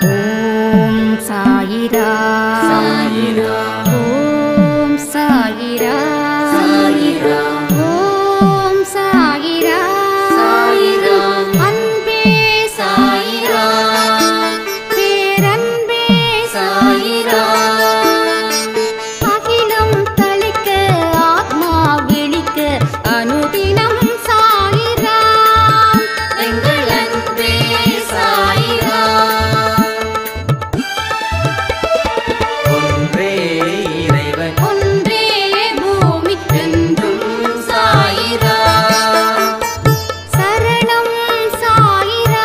ஓம் சாயிரா சாயிரா ஓம் சாயிரா சாயிரா ஓம் சாயிரா சாயிரா அன்பே சாயிரா பேரன்பே சாயிரா அகிலம் தளிக்க ஆத்மா விழிக்க அனுதினம் சாயிரா எங்கள் அன்பே சாயிரா ஒன்றே இறைவன் ஒன்றே பூமிக்கென்றும் என்றும் சாயிரா சரணம் சாயிரா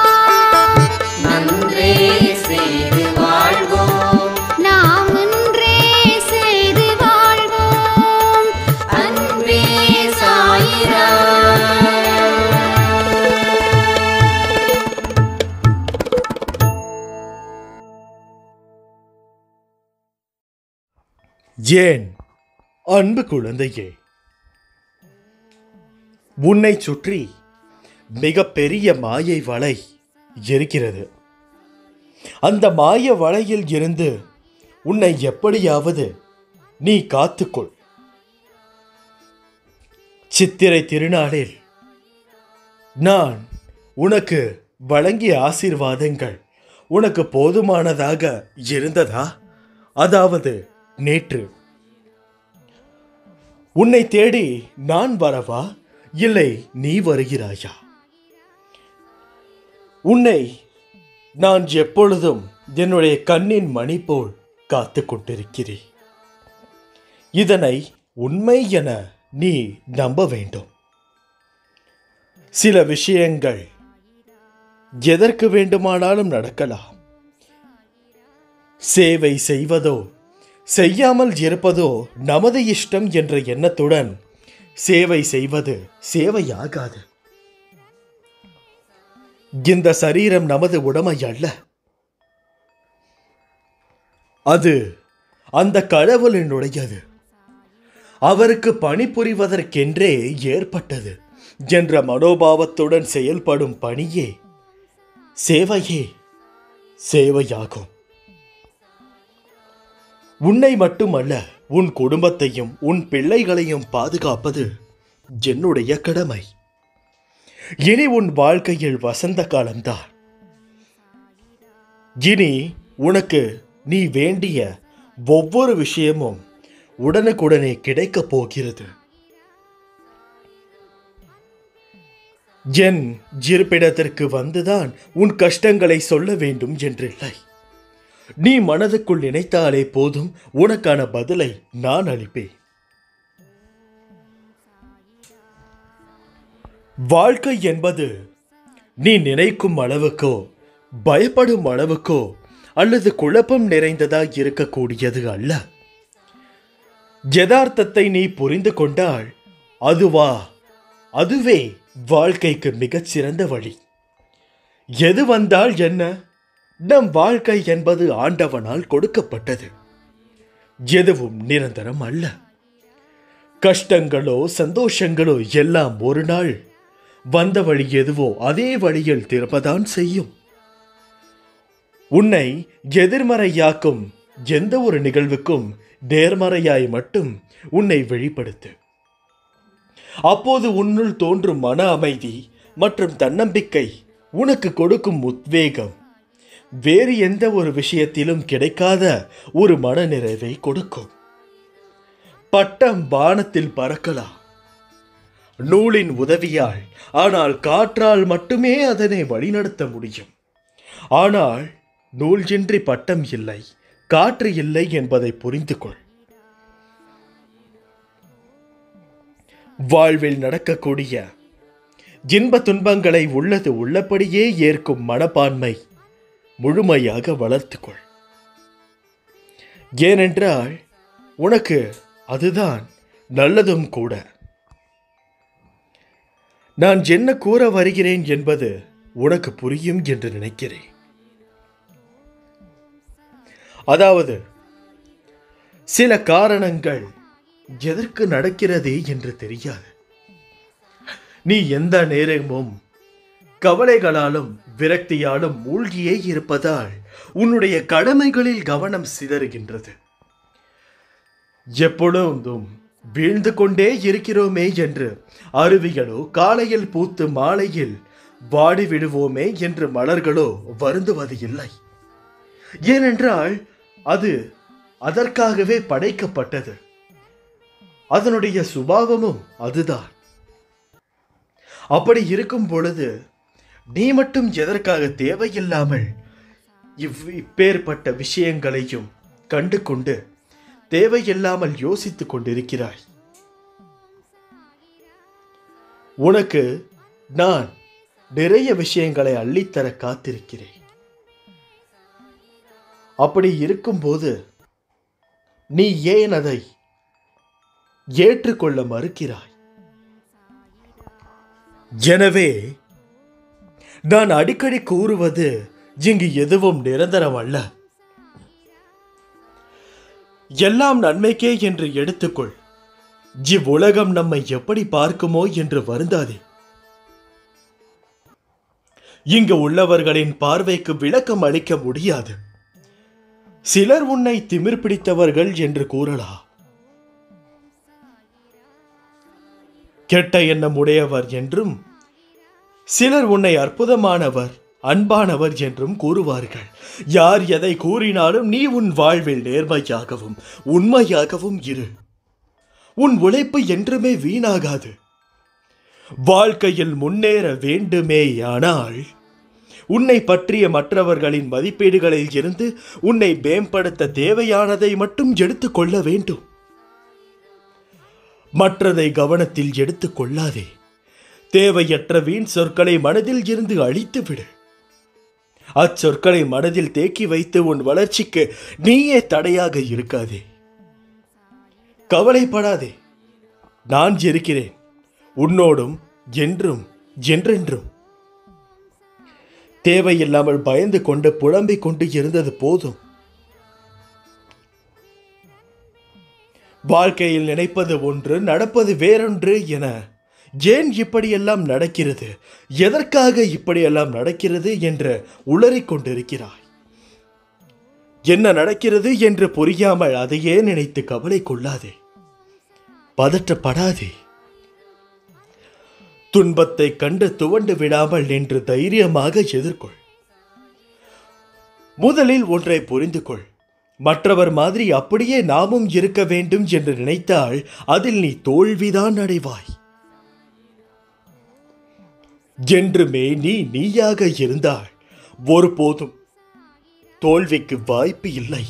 நன்றே செய்து வாழ்வோம் நாம் ஒன்றே செய்து வாழ்வோம் அன்பே சாயிரா ஏன் அன்பு குழந்தையே உன்னை சுற்றி மிகப்பெரிய மாயை வலை இருக்கிறது அந்த மாய வலையில் இருந்து உன்னை எப்படியாவது நீ காத்துக்கொள் சித்திரை திருநாளில் நான் உனக்கு வழங்கிய ஆசீர்வாதங்கள் உனக்கு போதுமானதாக இருந்ததா அதாவது நேற்று உன்னை தேடி நான் வரவா இல்லை நீ வருகிறாயா உன்னை நான் எப்பொழுதும் என்னுடைய கண்ணின் மணி போல் காத்து கொண்டிருக்கிறேன் இதனை உண்மை என நீ நம்ப வேண்டும் சில விஷயங்கள் எதற்கு வேண்டுமானாலும் நடக்கலாம் சேவை செய்வதோ செய்யாமல் இருப்பதோ நமது இஷ்டம் என்ற எண்ணத்துடன் சேவை செய்வது சேவையாகாது இந்த சரீரம் நமது உடைமை அல்ல அது அந்த கடவுளினுடையது அவருக்கு பணிபுரிவதற்கென்றே ஏற்பட்டது என்ற மனோபாவத்துடன் செயல்படும் பணியே சேவையே சேவையாகும் உன்னை மட்டுமல்ல உன் குடும்பத்தையும் உன் பிள்ளைகளையும் பாதுகாப்பது என்னுடைய கடமை இனி உன் வாழ்க்கையில் வசந்த காலம்தான் இனி உனக்கு நீ வேண்டிய ஒவ்வொரு விஷயமும் உடனுக்குடனே கிடைக்கப் போகிறது என் இருப்பிடத்திற்கு வந்துதான் உன் கஷ்டங்களை சொல்ல வேண்டும் என்றில்லை நீ மனதுக்குள் நினைத்தாலே போதும் உனக்கான பதிலை நான் அளிப்பேன் வாழ்க்கை என்பது நீ நினைக்கும் அளவுக்கோ பயப்படும் அளவுக்கோ அல்லது குழப்பம் நிறைந்ததாய் இருக்கக்கூடியது அல்ல யதார்த்தத்தை நீ புரிந்து கொண்டால் அதுவா அதுவே வாழ்க்கைக்கு மிகச் சிறந்த வழி எது வந்தால் என்ன நம் வாழ்க்கை என்பது ஆண்டவனால் கொடுக்கப்பட்டது எதுவும் நிரந்தரம் அல்ல கஷ்டங்களோ சந்தோஷங்களோ எல்லாம் ஒரு நாள் வந்த வழி எதுவோ அதே வழியில் திரும்பதான் செய்யும் உன்னை எதிர்மறையாக்கும் எந்த ஒரு நிகழ்வுக்கும் நேர்மறையாய் மட்டும் உன்னை வெளிப்படுத்து அப்போது உன்னுள் தோன்றும் மன அமைதி மற்றும் தன்னம்பிக்கை உனக்கு கொடுக்கும் உத்வேகம் வேறு எந்த ஒரு விஷயத்திலும் கிடைக்காத ஒரு மனநிறைவை கொடுக்கும் பட்டம் வானத்தில் பறக்கலாம் நூலின் உதவியால் ஆனால் காற்றால் மட்டுமே அதனை வழிநடத்த முடியும் ஆனால் நூல் இன்றி பட்டம் இல்லை காற்று இல்லை என்பதை புரிந்து கொள் வாழ்வில் நடக்கக்கூடிய இன்ப துன்பங்களை உள்ளது உள்ளபடியே ஏற்கும் மனப்பான்மை முழுமையாக வளர்த்துக்கொள் ஏனென்றால் உனக்கு அதுதான் நல்லதும் கூட நான் என்ன கூற வருகிறேன் என்பது உனக்கு புரியும் என்று நினைக்கிறேன் அதாவது சில காரணங்கள் எதற்கு நடக்கிறதே என்று தெரியாது நீ எந்த நேரமும் கவலைகளாலும் விரக்தியாலும் மூழ்கியே இருப்பதால் உன்னுடைய கடமைகளில் கவனம் சிதறுகின்றது எப்பொழுதும் வீழ்ந்து கொண்டே இருக்கிறோமே என்று அருவிகளோ காலையில் பூத்து மாலையில் வாடி விடுவோமே என்று மலர்களோ வருந்துவது இல்லை ஏனென்றால் அது அதற்காகவே படைக்கப்பட்டது அதனுடைய சுபாவமும் அதுதான் அப்படி இருக்கும் பொழுது நீ மட்டும் எதற்காக தேவையில்லாமல் இவ் இப்பேற்பட்ட விஷயங்களையும் கண்டு கொண்டு தேவையில்லாமல் யோசித்துக் கொண்டிருக்கிறாய் உனக்கு நான் நிறைய விஷயங்களை அள்ளித்தர காத்திருக்கிறேன் அப்படி இருக்கும்போது நீ ஏன் அதை ஏற்றுக்கொள்ள மறுக்கிறாய் எனவே நான் அடிக்கடி கூறுவது இங்கு எதுவும் நிரந்தரம் அல்ல எல்லாம் நன்மைக்கே என்று எடுத்துக்கொள் இவ்வுலகம் நம்மை எப்படி பார்க்குமோ என்று வருந்தாதே இங்கு உள்ளவர்களின் பார்வைக்கு விளக்கம் அளிக்க முடியாது சிலர் உன்னை திமிர் பிடித்தவர்கள் என்று கூறலாம் கெட்ட எண்ணம் உடையவர் என்றும் சிலர் உன்னை அற்புதமானவர் அன்பானவர் என்றும் கூறுவார்கள் யார் எதை கூறினாலும் நீ உன் வாழ்வில் நேர்மையாகவும் உண்மையாகவும் இரு உன் உழைப்பு என்றுமே வீணாகாது வாழ்க்கையில் முன்னேற வேண்டுமேயானால் உன்னை பற்றிய மற்றவர்களின் மதிப்பீடுகளில் இருந்து உன்னை மேம்படுத்த தேவையானதை மட்டும் எடுத்துக்கொள்ள வேண்டும் மற்றதை கவனத்தில் எடுத்துக் கொள்ளாதே தேவையற்ற வீண் சொற்களை மனதில் இருந்து அழித்து விடு அச்சொற்களை மனதில் தேக்கி வைத்து உன் வளர்ச்சிக்கு நீயே தடையாக இருக்காதே கவலைப்படாதே நான் இருக்கிறேன் உன்னோடும் என்றும் என்றென்றும் தேவையில்லாமல் பயந்து கொண்டு புலம்பிக் கொண்டு இருந்தது போதும் வாழ்க்கையில் நினைப்பது ஒன்று நடப்பது வேறொன்று என ஏன் இப்படியெல்லாம் நடக்கிறது எதற்காக இப்படியெல்லாம் நடக்கிறது என்று உளறிக் கொண்டிருக்கிறாய் என்ன நடக்கிறது என்று புரியாமல் அதையே நினைத்து கவலை கொள்ளாதே பதற்றப்படாதே துன்பத்தை கண்டு துவண்டு விடாமல் நின்று தைரியமாக எதிர்கொள் முதலில் ஒன்றை புரிந்து கொள் மற்றவர் மாதிரி அப்படியே நாமும் இருக்க வேண்டும் என்று நினைத்தால் அதில் நீ தோல்விதான் அடைவாய் என்றுமே நீ நீயாக இருந்தால் ஒருபோதும் தோல்விக்கு வாய்ப்பு இல்லை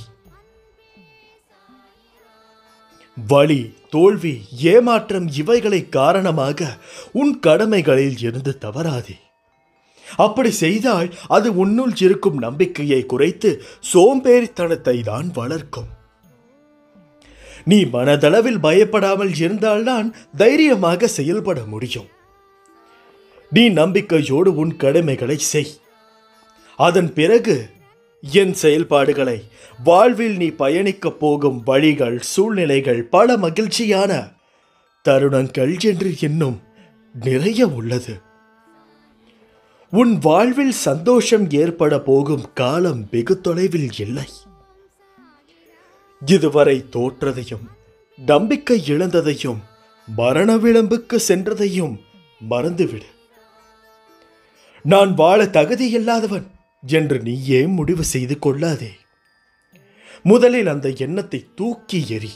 வலி தோல்வி ஏமாற்றம் இவைகளை காரணமாக உன் கடமைகளில் இருந்து தவறாதே அப்படி செய்தால் அது உன்னுள் இருக்கும் நம்பிக்கையை குறைத்து சோம்பேறித்தனத்தை தான் வளர்க்கும் நீ மனதளவில் பயப்படாமல் இருந்தால்தான் தைரியமாக செயல்பட முடியும் நீ நம்பிக்கையோடு உன் கடமைகளை செய் அதன் பிறகு என் செயல்பாடுகளை வாழ்வில் நீ பயணிக்கப் போகும் வழிகள் சூழ்நிலைகள் பல மகிழ்ச்சியான தருணங்கள் என்று இன்னும் நிறைய உள்ளது உன் வாழ்வில் சந்தோஷம் ஏற்பட போகும் காலம் வெகு தொலைவில் இல்லை இதுவரை தோற்றதையும் நம்பிக்கை இழந்ததையும் மரண விளம்புக்கு சென்றதையும் மறந்துவிடு நான் வாழ தகுதியில்லாதவன் என்று நீயே முடிவு செய்து கொள்ளாதே முதலில் அந்த எண்ணத்தை தூக்கி எறி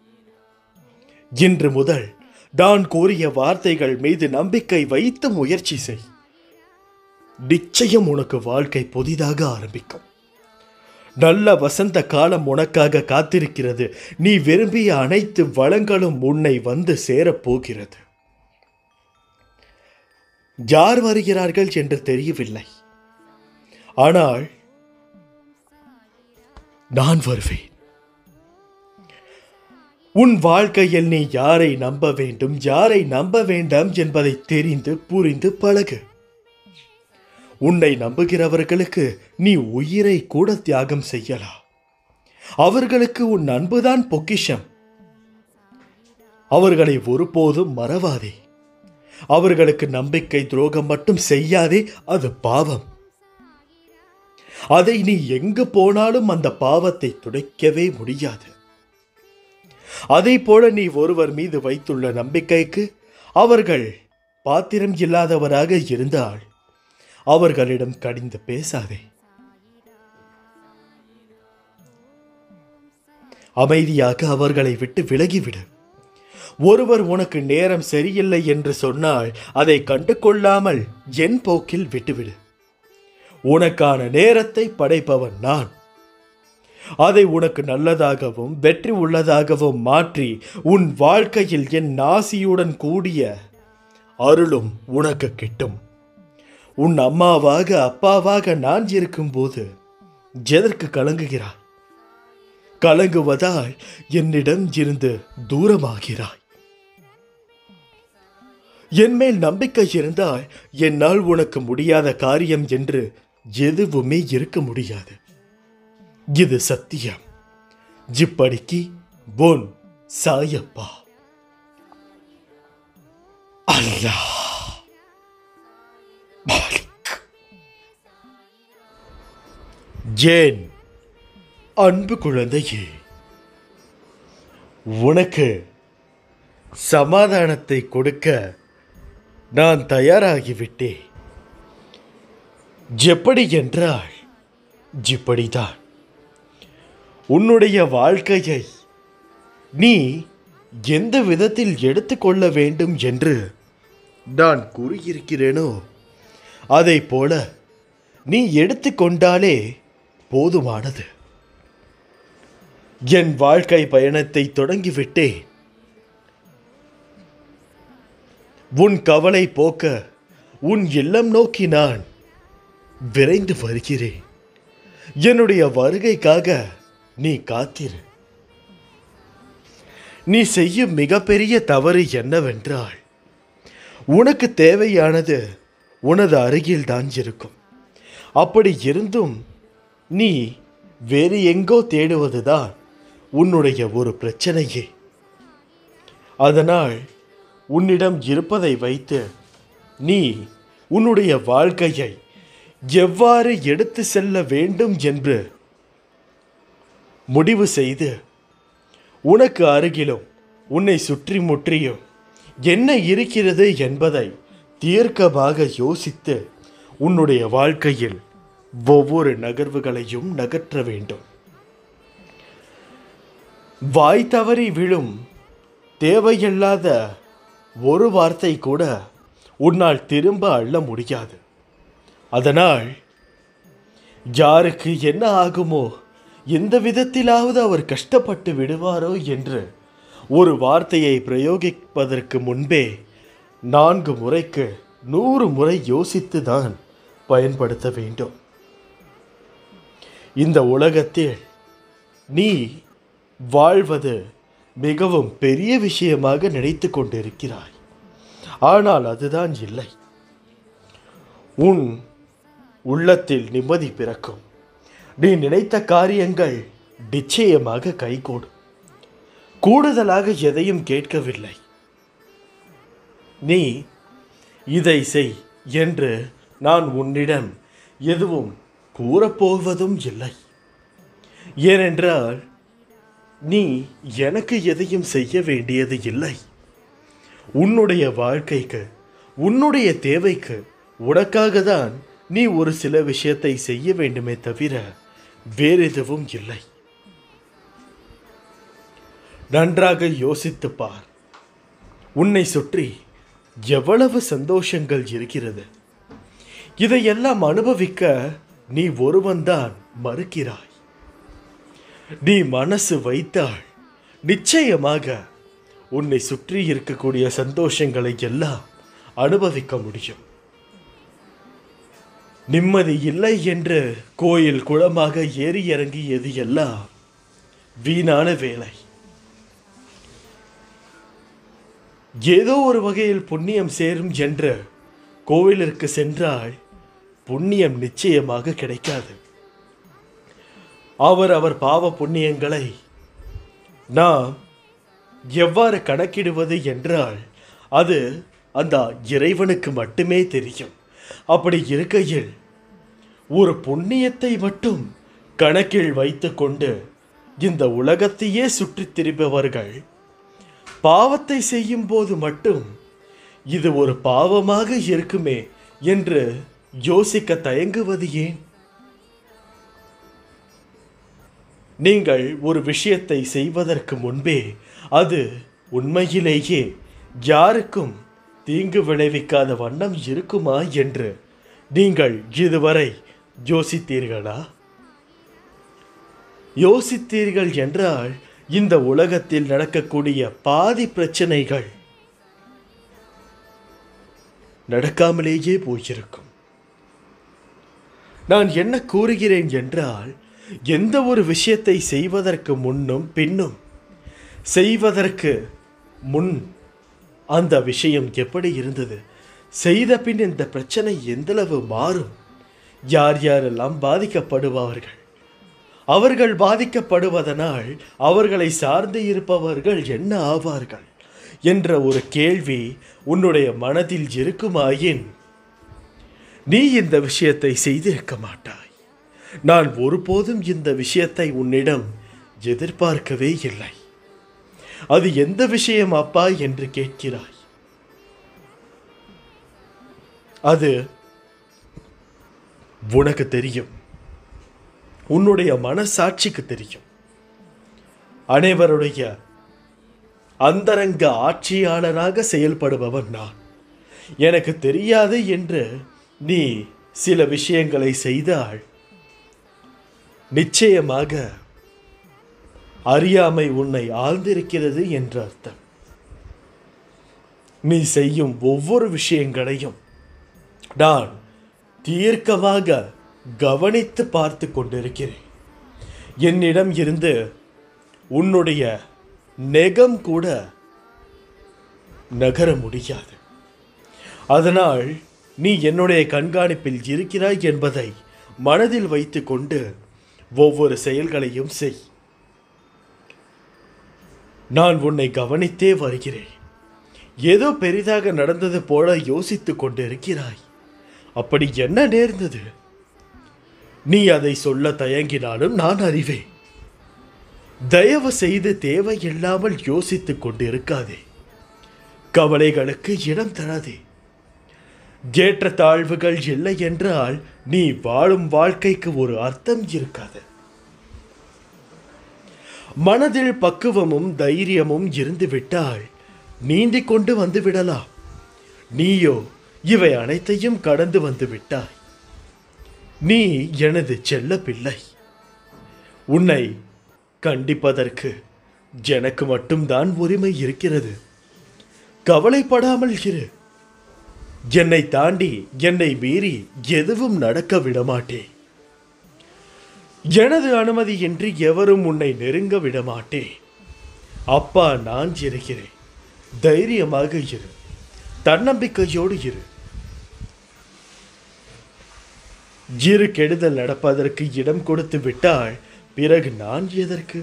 இன்று முதல் நான் கூறிய வார்த்தைகள் மீது நம்பிக்கை வைத்து முயற்சி செய் நிச்சயம் உனக்கு வாழ்க்கை புதிதாக ஆரம்பிக்கும் நல்ல வசந்த காலம் உனக்காக காத்திருக்கிறது நீ விரும்பிய அனைத்து வளங்களும் உன்னை வந்து சேரப்போகிறது யார் வருகிறார்கள் என்று தெரியவில்லை ஆனால் நான் வருவேன் உன் வாழ்க்கையில் நீ யாரை நம்ப வேண்டும் யாரை நம்ப வேண்டாம் என்பதை தெரிந்து புரிந்து பழகு உன்னை நம்புகிறவர்களுக்கு நீ உயிரை கூட தியாகம் செய்யலாம் அவர்களுக்கு உன் அன்புதான் பொக்கிஷம் அவர்களை ஒருபோதும் மறவாதே அவர்களுக்கு நம்பிக்கை துரோகம் மட்டும் செய்யாதே அது பாவம் அதை நீ எங்கு போனாலும் அந்த பாவத்தை துடைக்கவே முடியாது அதை போல நீ ஒருவர் மீது வைத்துள்ள நம்பிக்கைக்கு அவர்கள் பாத்திரம் இல்லாதவராக இருந்தால் அவர்களிடம் கடிந்து பேசாதே அமைதியாக அவர்களை விட்டு விலகிவிடு ஒருவர் உனக்கு நேரம் சரியில்லை என்று சொன்னால் அதை கண்டு கொள்ளாமல் என் போக்கில் விட்டுவிடு உனக்கான நேரத்தை படைப்பவன் நான் அதை உனக்கு நல்லதாகவும் வெற்றி உள்ளதாகவும் மாற்றி உன் வாழ்க்கையில் என் நாசியுடன் கூடிய அருளும் உனக்கு கிட்டும் உன் அம்மாவாக அப்பாவாக நான் இருக்கும்போது எதற்கு கலங்குகிறாய் கலங்குவதால் என்னிடம் இருந்து தூரமாகிறாய் என் மேல் நம்பிக்கை இருந்தால் என்னால் உனக்கு முடியாத காரியம் என்று எதுவுமே இருக்க முடியாது இது சத்தியம் இப்படிக்கு பொன் சாயப்பா அல்லாஹ் மாலிக் ஏன் அன்பு குழந்தையே உனக்கு சமாதானத்தை கொடுக்க நான் தயாராகிவிட்டேன் எப்படி என்றால் இப்படிதான் உன்னுடைய வாழ்க்கையை நீ எந்த விதத்தில் எடுத்துக்கொள்ள வேண்டும் என்று நான் கூறியிருக்கிறேனோ அதை போல நீ எடுத்துக்கொண்டாலே போதுமானது என் வாழ்க்கை பயணத்தை தொடங்கிவிட்டேன் உன் கவலை போக்க உன் இல்லம் நோக்கி நான் விரைந்து வருகிறேன் என்னுடைய வருகைக்காக நீ காத்திரு நீ செய்யும் மிகப்பெரிய தவறு என்னவென்றால் உனக்கு தேவையானது உனது அருகில் தான் இருக்கும் அப்படி இருந்தும் நீ வேறு எங்கோ தேடுவதுதான் உன்னுடைய ஒரு பிரச்சனையே அதனால் உன்னிடம் இருப்பதை வைத்து நீ உன்னுடைய வாழ்க்கையை எவ்வாறு எடுத்து செல்ல வேண்டும் என்று முடிவு செய்து உனக்கு அருகிலும் உன்னை சுற்றி முற்றியும் என்ன இருக்கிறது என்பதை தீர்க்கமாக யோசித்து உன்னுடைய வாழ்க்கையில் ஒவ்வொரு நகர்வுகளையும் நகற்ற வேண்டும் வாய் தவறி விழும் தேவையில்லாத ஒரு வார்த்தை கூட உன்னால் திரும்ப அள்ள முடியாது அதனால் யாருக்கு என்ன ஆகுமோ எந்த விதத்திலாவது அவர் கஷ்டப்பட்டு விடுவாரோ என்று ஒரு வார்த்தையை பிரயோகிப்பதற்கு முன்பே நான்கு முறைக்கு நூறு முறை யோசித்து தான் பயன்படுத்த வேண்டும் இந்த உலகத்தில் நீ வாழ்வது மிகவும் பெரிய விஷயமாக நினைத்து கொண்டிருக்கிறாய் ஆனால் அதுதான் இல்லை உன் உள்ளத்தில் நிம்மதி பிறக்கும் நீ நினைத்த காரியங்கள் நிச்சயமாக கைகூடும் கூடுதலாக எதையும் கேட்கவில்லை நீ இதை செய் என்று நான் உன்னிடம் எதுவும் கூறப்போவதும் இல்லை ஏனென்றால் நீ எனக்கு எதையும் செய்ய வேண்டியது இல்லை உன்னுடைய வாழ்க்கைக்கு உன்னுடைய தேவைக்கு உனக்காக தான் நீ ஒரு சில விஷயத்தை செய்ய வேண்டுமே தவிர வேறு எதுவும் இல்லை நன்றாக யோசித்துப் பார் உன்னை சுற்றி எவ்வளவு சந்தோஷங்கள் இருக்கிறது இதையெல்லாம் அனுபவிக்க நீ ஒருவன்தான் மறுக்கிறாய் நீ மனசு வைத்தால் நிச்சயமாக உன்னை சுற்றி இருக்கக்கூடிய சந்தோஷங்களை எல்லாம் அனுபவிக்க முடியும் நிம்மதி இல்லை என்று கோயில் குளமாக ஏறி இறங்கியது எல்லாம் வீணான வேலை ஏதோ ஒரு வகையில் புண்ணியம் சேரும் என்று கோவிலிற்கு சென்றால் புண்ணியம் நிச்சயமாக கிடைக்காது அவர் அவர் பாவ புண்ணியங்களை நாம் எவ்வாறு கணக்கிடுவது என்றால் அது அந்த இறைவனுக்கு மட்டுமே தெரியும் அப்படி இருக்கையில் ஒரு புண்ணியத்தை மட்டும் கணக்கில் வைத்துக்கொண்டு இந்த உலகத்தையே சுற்றித் திரிபவர்கள் பாவத்தை செய்யும் போது மட்டும் இது ஒரு பாவமாக இருக்குமே என்று யோசிக்க தயங்குவது ஏன் நீங்கள் ஒரு விஷயத்தை செய்வதற்கு முன்பே அது உண்மையிலேயே யாருக்கும் தீங்கு விளைவிக்காத வண்ணம் இருக்குமா என்று நீங்கள் இதுவரை யோசித்தீர்களா யோசித்தீர்கள் என்றால் இந்த உலகத்தில் நடக்கக்கூடிய பாதி பிரச்சனைகள் நடக்காமலேயே போயிருக்கும் நான் என்ன கூறுகிறேன் என்றால் எந்த ஒரு விஷயத்தை செய்வதற்கு முன்னும் பின்னும் செய்வதற்கு முன் அந்த விஷயம் எப்படி இருந்தது செய்த பின் இந்த பிரச்சனை எந்தளவு மாறும் யார் யாரெல்லாம் பாதிக்கப்படுவார்கள் அவர்கள் பாதிக்கப்படுவதனால் அவர்களை சார்ந்து இருப்பவர்கள் என்ன ஆவார்கள் என்ற ஒரு கேள்வி உன்னுடைய மனதில் இருக்குமாயின் நீ இந்த விஷயத்தை செய்திருக்க மாட்டாய் நான் ஒருபோதும் இந்த விஷயத்தை உன்னிடம் எதிர்பார்க்கவே இல்லை அது எந்த விஷயம் அப்பா என்று கேட்கிறாய் அது உனக்கு தெரியும் உன்னுடைய மனசாட்சிக்கு தெரியும் அனைவருடைய அந்தரங்க ஆட்சியாளராக செயல்படுபவன் நான் எனக்கு தெரியாது என்று நீ சில விஷயங்களை செய்தால் நிச்சயமாக அறியாமை உன்னை ஆழ்ந்திருக்கிறது என்ற அர்த்தம் நீ செய்யும் ஒவ்வொரு விஷயங்களையும் நான் தீர்க்கமாக கவனித்து பார்த்து கொண்டிருக்கிறேன் என்னிடம் இருந்து உன்னுடைய நெகம் கூட நகர முடியாது அதனால் நீ என்னுடைய கண்காணிப்பில் இருக்கிறாய் என்பதை மனதில் வைத்துக்கொண்டு ஒவ்வொரு செயல்களையும் செய் நான் உன்னை கவனித்தே வருகிறேன் ஏதோ பெரிதாக நடந்தது போல யோசித்துக் கொண்டிருக்கிறாய் அப்படி என்ன நேர்ந்தது நீ அதை சொல்ல தயங்கினாலும் நான் அறிவேன் தயவு செய்து தேவையில்லாமல் யோசித்துக் கொண்டிருக்காதே கவலைகளுக்கு இடம் தராதே ஏற்ற தாழ்வுகள் இல்லை என்றால் நீ வாழும் வாழ்க்கைக்கு ஒரு அர்த்தம் இருக்காது மனதில் பக்குவமும் தைரியமும் இருந்து விட்டால் நீந்திக் கொண்டு வந்து விடலாம் நீயோ இவை அனைத்தையும் கடந்து வந்து விட்டாய் நீ எனது செல்ல பிள்ளை உன்னை கண்டிப்பதற்கு எனக்கு மட்டும்தான் உரிமை இருக்கிறது கவலைப்படாமல் இரு என்னை தாண்டி என்னை மீறி எதுவும் நடக்க விடமாட்டேன் எனது அனுமதியின்றி எவரும் உன்னை நெருங்க விடமாட்டேன் அப்பா நான் இருக்கிறேன் தைரியமாக இரு தன்னம்பிக்கையோடு இரு இரு கெடுதல் நடப்பதற்கு இடம் கொடுத்து விட்டால் பிறகு நான் எதற்கு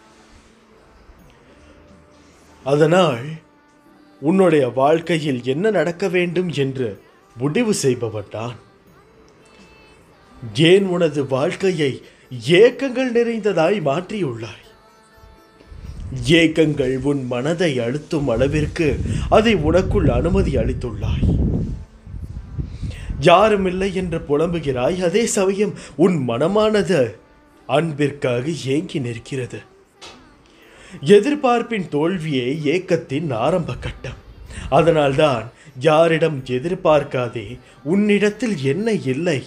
அதனால் உன்னுடைய வாழ்க்கையில் என்ன நடக்க வேண்டும் என்று முடிவு செய்பவன் நான் ஏன் உனது வாழ்க்கையை ஏக்கங்கள் நிறைந்ததாய் மாற்றியுள்ளாய் ஏக்கங்கள் உன் மனதை அழுத்தும் அளவிற்கு அதை உனக்குள் அனுமதி அளித்துள்ளாய் யாரும் இல்லை என்று புலம்புகிறாய் அதே சமயம் உன் மனமானது அன்பிற்காக ஏங்கி நிற்கிறது எதிர்பார்ப்பின் தோல்வியே ஏக்கத்தின் ஆரம்ப கட்டம் அதனால்தான் யாரிடம் எதிர்பார்க்காதே உன்னிடத்தில் என்ன இல்லை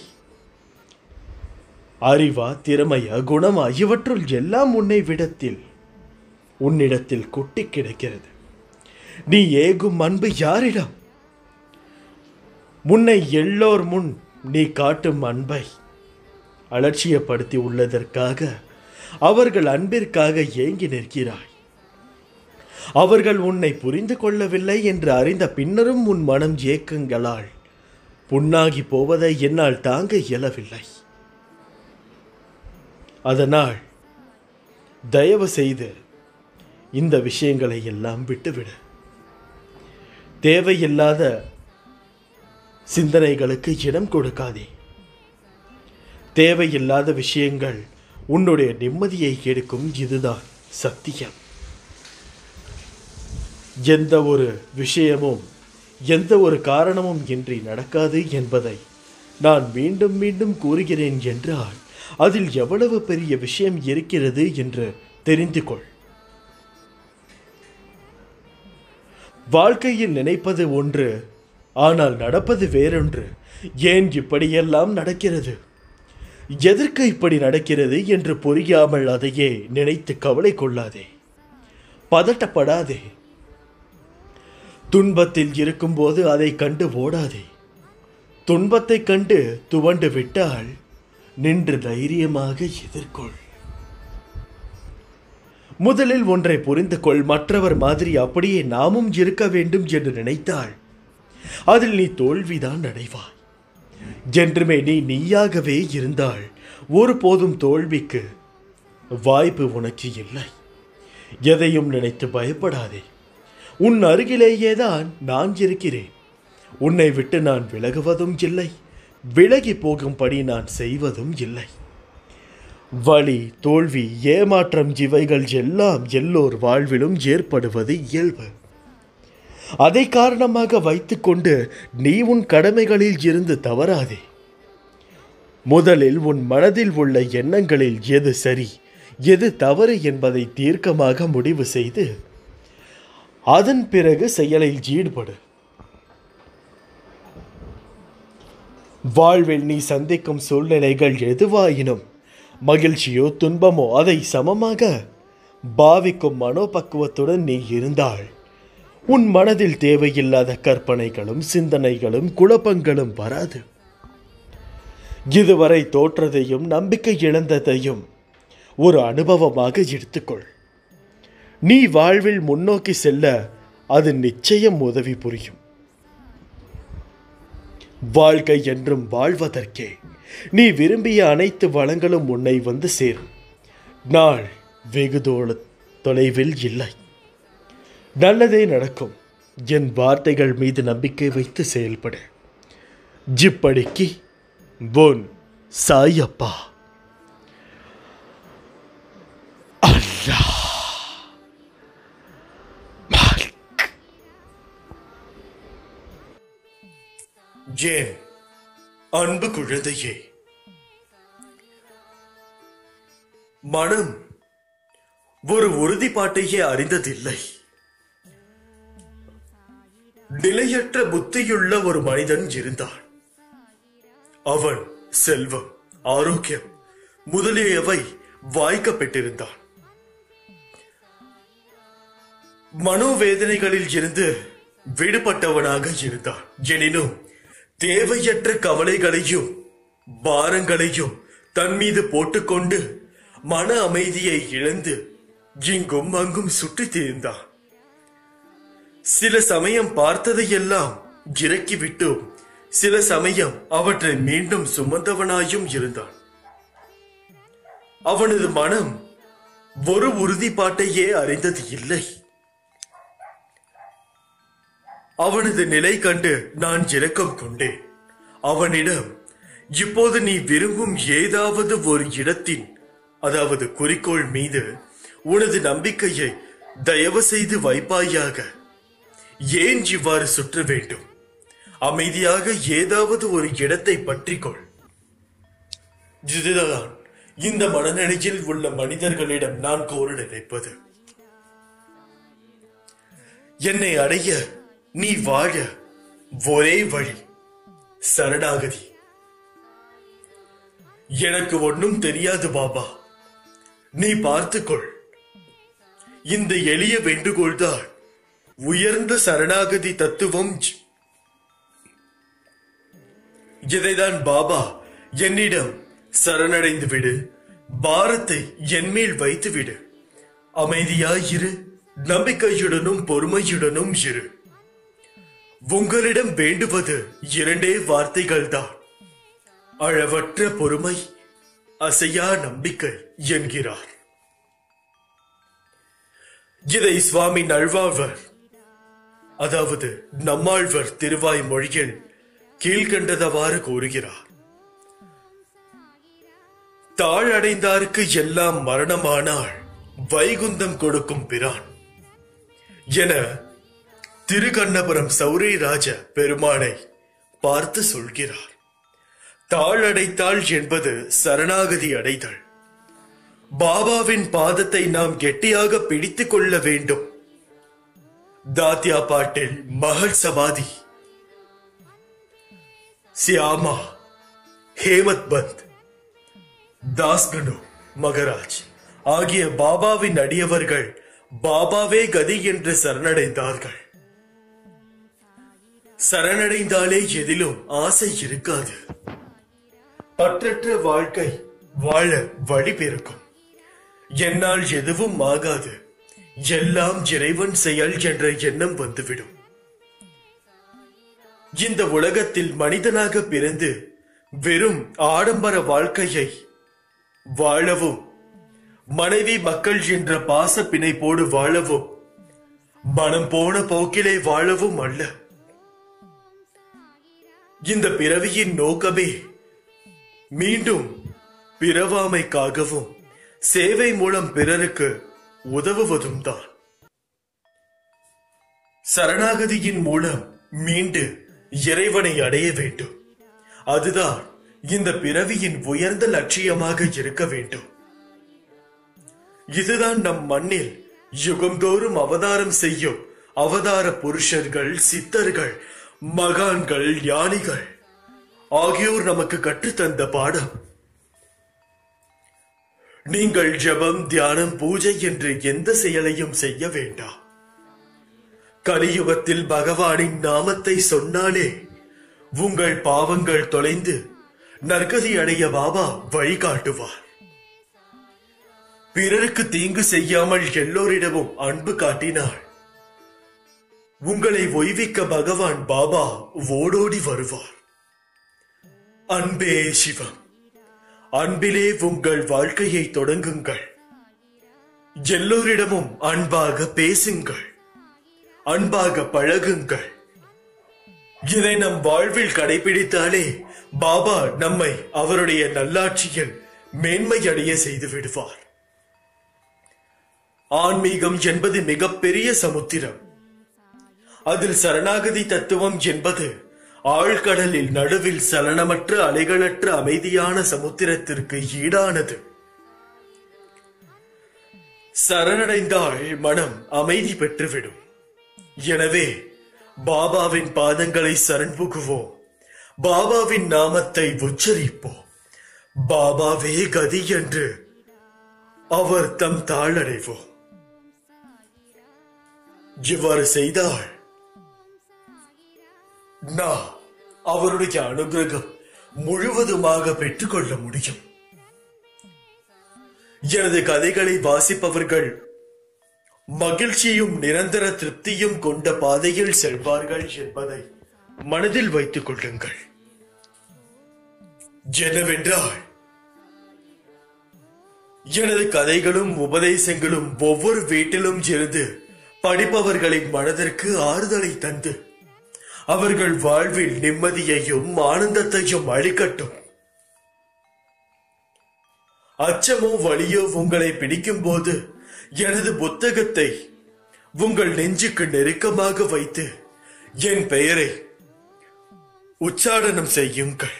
அறிவா திறமையா குணமா இவற்றுள் எல்லாம் உன்னை விடத்தில் உன்னிடத்தில் கொட்டி கிடக்கிறது நீ ஏகும் அன்பு யாரிடம் முன்னை எல்லோர் முன் நீ காட்டும் அன்பை அலட்சியப்படுத்தி உள்ளதற்காக அவர்கள் அன்பிற்காக ஏங்கி நிற்கிறாய் அவர்கள் உன்னை புரிந்து கொள்ளவில்லை என்று அறிந்த பின்னரும் உன் மனம் ஏக்கங்களால் புண்ணாகி போவதை என்னால் தாங்க இயலவில்லை அதனால் தயவு செய்து இந்த விஷயங்களை எல்லாம் விட்டுவிடு தேவையில்லாத சிந்தனைகளுக்கு இடம் கொடுக்காதே தேவையில்லாத விஷயங்கள் உன்னுடைய நிம்மதியை கெடுக்கும் இதுதான் சத்தியம் எந்த ஒரு விஷயமும் எந்த ஒரு காரணமும் இன்றி நடக்காது என்பதை நான் மீண்டும் மீண்டும் கூறுகிறேன் என்றால் அதில் எவ்வளவு பெரிய விஷயம் இருக்கிறது என்று தெரிந்து கொள் வாழ்க்கையில் நினைப்பது ஒன்று ஆனால் நடப்பது வேறொன்று ஏன் இப்படியெல்லாம் நடக்கிறது எதற்கு இப்படி நடக்கிறது என்று புரியாமல் அதையே நினைத்து கவலை கொள்ளாதே பதட்டப்படாதே துன்பத்தில் இருக்கும்போது அதை கண்டு ஓடாதே துன்பத்தை கண்டு துவண்டு விட்டால் நின்று தைரியமாக எதிர்கொள் முதலில் ஒன்றை புரிந்து கொள் மற்றவர் மாதிரி அப்படியே நாமும் இருக்க வேண்டும் என்று நினைத்தால் அதில் நீ தோல்விதான் அடைவாய் என்றுமே நீ நீயாகவே இருந்தால் ஒருபோதும் தோல்விக்கு வாய்ப்பு உனக்கு இல்லை எதையும் நினைத்து பயப்படாதே உன் அருகிலேயேதான் நான் இருக்கிறேன் உன்னை விட்டு நான் விலகுவதும் இல்லை விலகி போகும்படி நான் செய்வதும் இல்லை வலி தோல்வி ஏமாற்றம் இவைகள் எல்லாம் எல்லோர் வாழ்விலும் ஏற்படுவது இயல்பு அதை காரணமாக வைத்துக்கொண்டு நீ உன் கடமைகளில் இருந்து தவறாதே முதலில் உன் மனதில் உள்ள எண்ணங்களில் எது சரி எது தவறு என்பதை தீர்க்கமாக முடிவு செய்து அதன் பிறகு செயலில் ஈடுபடு வாழ்வில் நீ சந்திக்கும் சூழ்நிலைகள் எதுவாயினும் மகிழ்ச்சியோ துன்பமோ அதை சமமாக பாவிக்கும் மனோபக்குவத்துடன் நீ இருந்தால் உன் மனதில் தேவையில்லாத கற்பனைகளும் சிந்தனைகளும் குழப்பங்களும் வராது இதுவரை தோற்றதையும் நம்பிக்கை இழந்ததையும் ஒரு அனுபவமாக எடுத்துக்கொள் நீ வாழ்வில் முன்னோக்கி செல்ல அது நிச்சயம் உதவி புரியும் வாழ்க்கை என்றும் வாழ்வதற்கே நீ விரும்பிய அனைத்து வளங்களும் உன்னை வந்து சேரும் நாள் வெகு தோள தொலைவில் இல்லை நல்லதே நடக்கும் என் வார்த்தைகள் மீது நம்பிக்கை வைத்து செயல்படு ஜிப்படிக்கு பொன் சாயப்பா அல்லாஹ் மாலிக். ஏன் அன்பு குழந்தையே மனம் ஒரு உறுதிப்பாட்டையே அறிந்ததில்லை நிலையற்ற புத்தியுள்ள ஒரு மனிதன் இருந்தான் அவன் செல்வம் ஆரோக்கியம் முதலியவை வாய்க்கப்பட்டிருந்தான் மனோவேதனைகளில் இருந்து விடுபட்டவனாக இருந்தான் எனினும் தேவையற்ற கவலைகளையும் பாரங்களையும் தன் மீது போட்டுக்கொண்டு மன அமைதியை இழந்து இங்கும் அங்கும் சுற்றித் திரிந்தான் சில சமயம் பார்த்ததையெல்லாம் இறக்கிவிட்டும் சில சமயம் அவற்றை மீண்டும் சுமந்தவனாயும் இருந்தான் அவனது மனம் ஒரு உறுதிப்பாட்டையே அறிந்தது இல்லை அவனது நிலை கண்டு நான் இரக்கம் கொண்டேன் அவனிடம் இப்போது நீ விரும்பும் ஏதாவது ஒரு இடத்தின் அதாவது குறிக்கோள் மீது உனது நம்பிக்கையை தயவு செய்து வைப்பாயாக ஏன் இவ்வாறு சுற்ற வேண்டும் அமைதியாக ஏதாவது ஒரு இடத்தை பற்றிக்கொள் இதுதான் இந்த மனநிலையில் உள்ள மனிதர்களிடம் நான் கோர நினைப்பது என்னை அடைய நீ வாழ ஒரே வழி சரணாகதி எனக்கு ஒன்றும் தெரியாது பாபா நீ பார்த்துக்கொள் இந்த எளிய வேண்டுகோள்தான் உயர்ந்த சரணாகதி தத்துவம் ஜ- இதைதான் பாபா என்னிடம் சரணடைந்து விடு பாரத்தை என்மேல் வைத்து விடு அமைதியாயிரு நம்பிக்கையுடனும் பொறுமையுடனும் இரு உங்களிடம் வேண்டுவது இரண்டே வார்த்தைகள்தான் அளவற்ற பொறுமை அசையா நம்பிக்கை என்கிறார் இதை சுவாமி நல்வாழ்வர் அதாவது நம்மாழ்வர் திருவாய் மொழியில் கீழ்கண்டதவாறு கூறுகிறார் தாழடைந்தாருக்கு எல்லாம் மரணமானால் வைகுந்தம் கொடுக்கும் பிரான் என திருக்கண்ணபுரம் சௌரிராஜ பெருமானை பார்த்து சொல்கிறார் தாழடைத்தாள் என்பது சரணாகதி அடைதல் பாபாவின் பாதத்தை நாம் கெட்டியாக பிடித்துக் கொள்ள வேண்டும் தாத்யா பாட்டில் மகள் சமாதி சியாமா ஹேமத் பந்த் தாஸ்கனு மகராஜ் ஆகிய பாபாவின் அடியவர்கள் பாபாவே கதி என்று சரணடைந்தார்கள் சரணடைந்தாலே எதிலும் ஆசை இருக்காது பற்றற்ற வாழ்க்கை வாழ வழி பிறக்கும் என்னால் எதுவும் ஆகாது எல்லாம் இறைவன் செயல் என்ற எண்ணம் வந்துவிடும் இந்த உலகத்தில் மனிதனாக பிறந்து வெறும் ஆடம்பர வாழ்க்கையை வாழவும் மனைவி மக்கள் என்ற பாச பிணைப்போடு வாழவும் மனம் போன போக்கிலே வாழவும் அல்ல இந்த பிறவியின் நோக்கமே மீண்டும் பிறவாமைக்காகவும் சேவை மூலம் பிறருக்கு உதவுவதும் தான் சரணாகதியின் மூலம் மீண்டு இறைவனை அடைய வேண்டும் அதுதான் இந்த பிறவியின் உயர்ந்த லட்சியமாக இருக்க வேண்டும் இதுதான் நம் மண்ணில் யுகந்தோறும் அவதாரம் செய்யும் அவதார புருஷர்கள் சித்தர்கள் மகான்கள் ஞானிகள் ஆகியோர் நமக்கு கற்றுத்தந்த பாடம் நீங்கள் ஜெபம் தியானம் பூஜை என்று எந்த செயலையும் செய்ய வேண்டாம் கலியுகத்தில் பகவானின் நாமத்தை சொன்னாலே உங்கள் பாவங்கள் தொலைந்து நற்கதி அடைய பாபா வழிகாட்டுவார் பிறருக்கு தீங்கு செய்யாமல் எல்லோரிடமும் அன்பு காட்டினாள் உங்களை ஒய்விக்க பகவான் பாபா ஓடோடி வருவார் அன்பே சிவம் அன்பிலே உங்கள் வாழ்க்கையை தொடங்குங்கள் எல்லோரிடமும் அன்பாக பேசுங்கள் அன்பாக பழகுங்கள் இதை நம் வாழ்வில் கடைபிடித்தாலே பாபா நம்மை அவருடைய நல்லாட்சியில் மேன்மை அடைய செய்து விடுவார் ஆன்மீகம் என்பது மிகப்பெரிய சமுத்திரம் அதில் சரணாகதி தத்துவம் என்பது ஆழ்கடலில் நடுவில் சலனமற்ற அலைகளற்ற அமைதியான சமுத்திரத்திற்கு ஈடானது சரணடைந்தால் மனம் அமைதி பெற்றுவிடும் எனவே பாபாவின் பாதங்களை சரண் புகுவோம் பாபாவின் நாமத்தை உச்சரிப்போம் பாபாவே கதி என்று அவர் தம் தாழடைவோம் இவ்வாறு செய்தால் நான் அவருடைய அனுகிரகம் முழுவதுமாக பெற்றுக்கொள்ள முடியும் எனது கதைகளை வாசிப்பவர்கள் மகிழ்ச்சியும் நிரந்தர திருப்தியும் கொண்ட பாதையில் செல்வார்கள் என்பதை மனதில் வைத்துக் கொள்ளுங்கள் என்னவென்றால் எனது கதைகளும் உபதேசங்களும் ஒவ்வொரு வீட்டிலும் இருந்து படிப்பவர்களின் மனதிற்கு ஆறுதலை தந்து அவர்கள் வாழ்வில் நிம்மதியையும் ஆனந்தத்தையும் அளிக்கட்டும் அச்சமோ வலியோ உங்களை பிடிக்கும் போது எனது புத்தகத்தை உங்கள் நெஞ்சுக்கு நெருக்கமாக வைத்து என் பெயரை உச்சாடனம் செய்யுங்கள்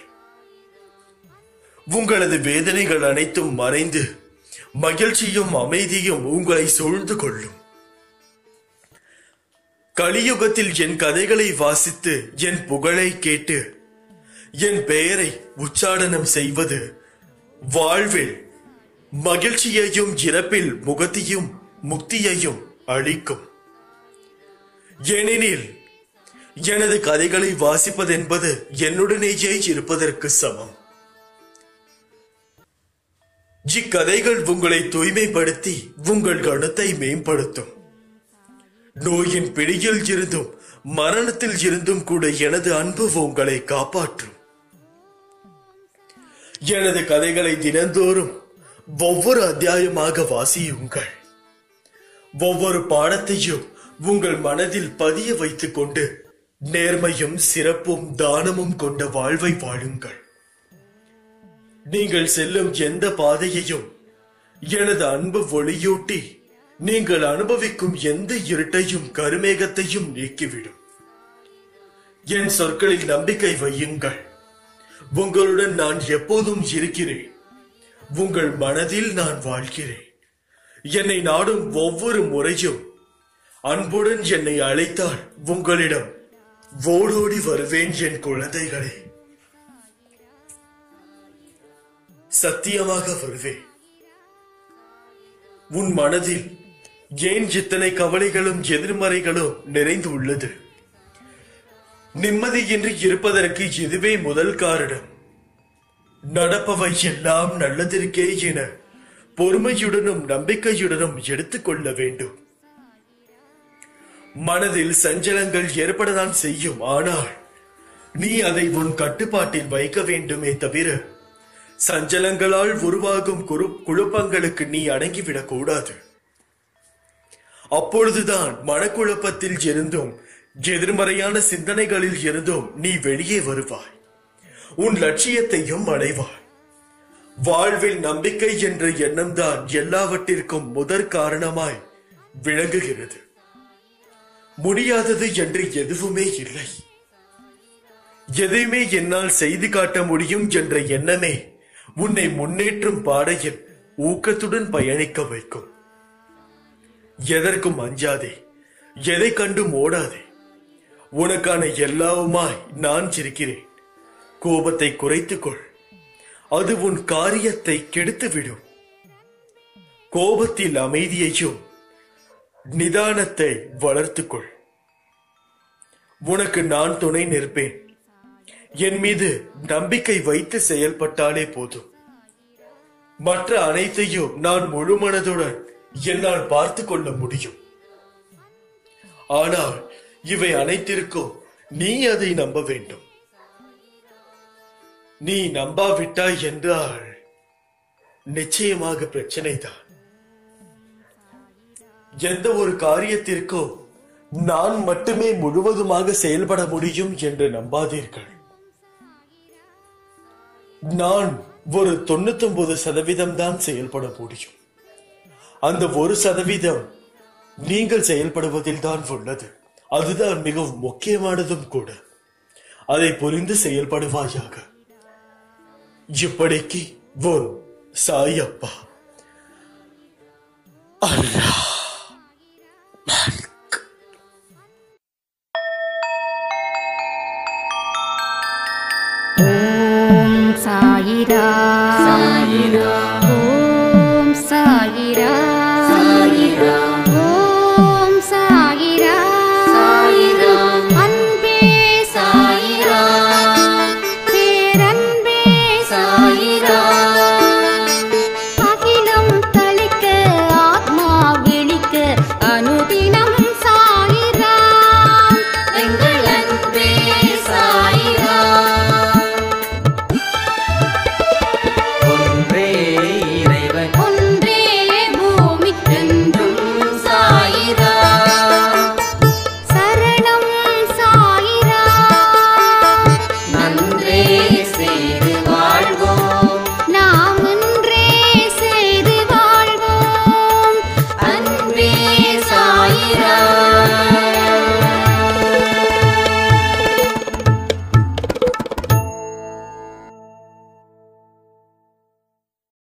உங்களது வேதனைகள் அனைத்தும் மறைந்து மகிழ்ச்சியும் அமைதியும் உங்களை சூழ்ந்து கொள்ளும் கலியுகத்தில் என் கதைகளை வாசித்து என் புகழை கேட்டு என் பெயரை உச்சாடனம் செய்வது வாழ்வில் மகிழ்ச்சியையும் இறப்பில் முகத்தையும் முக்தியையும் அளிக்கும் ஏனெனில் எனது கதைகளை வாசிப்பதென்பது என்னுடனேயே இருப்பதற்கு சமம் இக்கதைகள் உங்களை தூய்மைப்படுத்தி உங்கள் கணத்தை மேம்படுத்தும் நோயின் பிடியில் இருந்தும் மரணத்தில் இருந்தும் கூட எனது அன்பு உங்களை காப்பாற்றும் எனது கதைகளை தினந்தோறும் ஒவ்வொரு அத்தியாயமாக வாசியுங்கள் ஒவ்வொரு பாடத்தையும் உங்கள் மனதில் பதிய வைத்துக் கொண்டு நேர்மையும் சிறப்பும் தானமும் கொண்ட வாழ்வை வாழுங்கள் நீங்கள் செல்லும் எந்த பாதையையும் எனது அன்பு ஒளியூட்டி நீங்கள் அனுபவிக்கும் எந்த இருட்டையும் கருமேகத்தையும் நீக்கிவிடும் என் சொற்களில் நம்பிக்கை வையுங்கள் உங்களுடன் நான் எப்போதும் இருக்கிறேன் உங்கள் மனதில் நான் வாழ்கிறேன் என்னை நாடும் ஒவ்வொரு முறையும் அன்புடன் என்னை அழைத்தால் உங்களிடம் ஓடோடி வருவேன் என் குழந்தைகளே சத்தியமாக வருவேன் உன் மனதில் ஏன் இத்தனை கவலைகளும் எதிர்மறைகளும் நிறைந்து உள்ளது நிம்மதியின்றி இருப்பதற்கு இதுவே முதல் காரணம் நடப்பவை எல்லாம் நல்லதற்கே என பொறுமையுடனும் நம்பிக்கையுடனும் எடுத்துக்கொள்ள வேண்டும் மனதில் சஞ்சலங்கள் ஏற்படத்தான் செய்யும் ஆனால் நீ அதை உன் கட்டுப்பாட்டில் வைக்க வேண்டுமே தவிர சஞ்சலங்களால் உருவாகும் குரு குழப்பங்களுக்கு நீ அடங்கிவிடக் கூடாது அப்பொழுதுதான் மனக்குழப்பத்தில் இருந்தும் எதிர்மறையான சிந்தனைகளில் இருந்தும் நீ வெளியே வருவாய் உன் லட்சியத்தையும் அடைவாய் வாழ்வில் நம்பிக்கை என்ற எண்ணம்தான் எல்லாவற்றிற்கும் முதற் காரணமாய் விளங்குகிறது முடியாதது என்று எதுவுமே இல்லை எதையுமே என்னால் செய்து காட்ட முடியும் என்ற எண்ணமே உன்னை முன்னேற்றும் பாதையில் ஊக்கத்துடன் பயணிக்க வைக்கும் எதற்கும் அஞ்சாதே எதை கண்டும் ஓடாதே உனக்கான எல்லாவுமாய் நான் இருக்கிறேன் கோபத்தை குறைத்துக்கொள் அது உன் காரியத்தை கெடுத்துவிடும் கோபத்தில் அமைதியையும் நிதானத்தை வளர்த்துக்கொள் உனக்கு நான் துணை நிற்பேன் என் மீது நம்பிக்கை வைத்து செயல்பட்டாலே போதும் மற்ற அனைத்தையும் நான் முழு மனதுடன் என்னால் பார்த்து கொள்ள முடியும் ஆனால் இவை அனைத்திற்கும் நீ அதை நம்ப வேண்டும் நீ நம்பாவிட்டாய் என்றால் நிச்சயமாக பிரச்சனைதான் எந்த ஒரு காரியத்திற்கும் நான் மட்டுமே முழுவதுமாக செயல்பட முடியும் என்று நம்பாதீர்கள் நான் ஒரு தொண்ணூத்தி ஒன்பது சதவீதம் தான் செயல்பட முடியும் அந்த ஒரு சதவீதம் நீங்கள் செயல்படுவதில் தான் உள்ளது அதுதான் மிகவும் முக்கியமானதும் கூட அதை புரிந்து செயல்படுவாயாக இப்படிக்கு உன் சாயப்பா அல்லாஹ் ஓம் சாயிரா